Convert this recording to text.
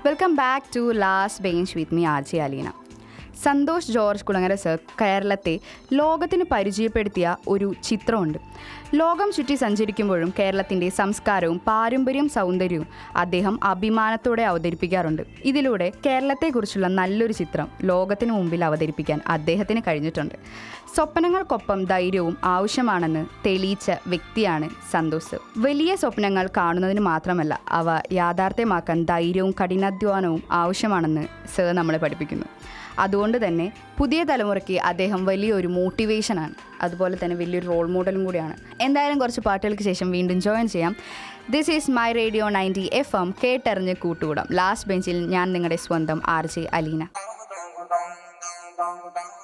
welcome back to last bench with me R J Aleena Santhosh George Kulangara sir കേരളത്തെ ലോകത്തിന് പരിചയപ്പെടുത്തിയ ഒരു ചിത്രമുണ്ട് ലോകം ചുറ്റി സഞ്ചരിക്കുമ്പോഴും കേരളത്തിൻ്റെ സംസ്കാരവും പാരമ്പര്യം സൗന്ദര്യവും അദ്ദേഹം അഭിമാനത്തോടെ അവതരിപ്പിക്കാറുണ്ട് ഇതിലൂടെ കേരളത്തെക്കുറിച്ചുള്ള നല്ലൊരു ചിത്രം ലോകത്തിന് മുമ്പിൽ അവതരിപ്പിക്കാൻ അദ്ദേഹത്തിന് കഴിഞ്ഞിട്ടുണ്ട് സ്വപ്നങ്ങൾക്കൊപ്പം ധൈര്യവും ആവശ്യമാണെന്ന് തെളിയിച്ച വ്യക്തിയാണ് സന്തോഷ് സർ വലിയ സ്വപ്നങ്ങൾ കാണുന്നതിന് മാത്രമല്ല അവ യാഥാർത്ഥ്യമാക്കാൻ ധൈര്യവും കഠിനാധ്വാനവും ആവശ്യമാണെന്ന് സർ നമ്മളെ പഠിപ്പിക്കുന്നു അതുകൊണ്ട് തന്നെ പുതിയ തലമുറയ്ക്ക് അദ്ദേഹം വലിയൊരു മോട്ടിവേഷനാണ് അതുപോലെ തന്നെ വലിയൊരു റോൾ മോഡലും കൂടിയാണ് എന്തായാലും കുറച്ച് പാട്ടുകൾക്ക് ശേഷം വീണ്ടും ജോയിൻ ചെയ്യാം this is my radio ninety F M കേട്ടറിഞ്ഞ് കൂട്ടുകൂടാം ലാസ്റ്റ് ബെഞ്ചിൽ ഞാൻ നിങ്ങളുടെ സ്വന്തം R J Aleena dong dong dong dong dong